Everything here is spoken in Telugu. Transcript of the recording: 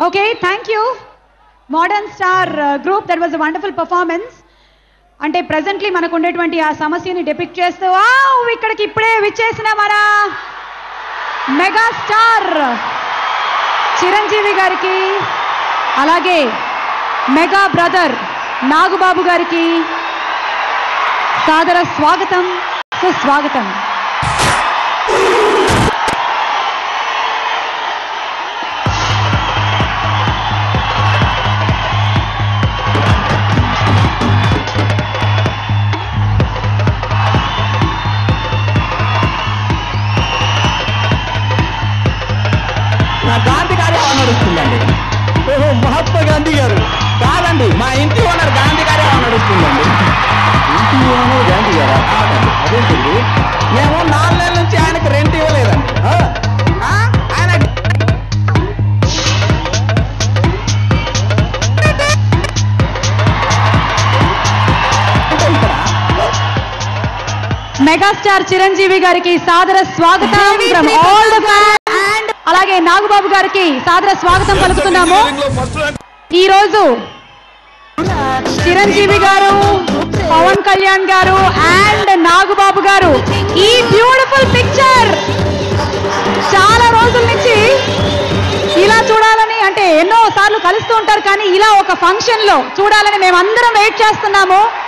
Okay thank you modern star group that was a wonderful performance అంటే ప్రెసెంట్లీ మనకు ఉండేటువంటి ఆ సమస్యని డెపిక్ట్ చేస్తూ వావ్ ఇక్కడికి ఇప్పుడే విచ్చేసిన మన మెగా స్టార్ చిరంజీవి గారికి అలాగే మెగా బ్రదర్ నాగుబాబు గారికి సాదర స్వాగతం సుస్వాగతం నా గాంధీ గారి నడుస్తుందండి ఓహో మహాత్మా గాంధీ గారు కాదండి మా ఇంటి ఓనర్ గాంధీ గారే నడుస్తుందండి ఇంటి ఓనర్ గాంధీ గారా కాదండి అదేంటండి మేము నాలుగు నెలల నుంచి ఆయనకు రెంట్ ఇవ్వలేదండి ఆ? ఆ? ఆయన మెగాస్టార్ చిరంజీవి గారికి సాదర స్వాగతం ఫ్రమ్ ఆల్ ద అండ్ అలాగే నాగుబాబు గారికి సాదర స్వాగతం పలుకుతున్నాము ఈ రోజు చిరంజీవి గారు పవన్ కళ్యాణ్ గారు అండ్ నాగుబాబు గారు ఈ బ్యూటిఫుల్ పిక్చర్ చాలా రోజుల నుంచి ఇలా చూడాలని అంటే ఎన్నో సార్లు కలుస్తూ ఉంటారు కానీ ఇలా ఒక ఫంక్షన్ లో చూడాలని మేమందరం వెయిట్ చేస్తున్నాము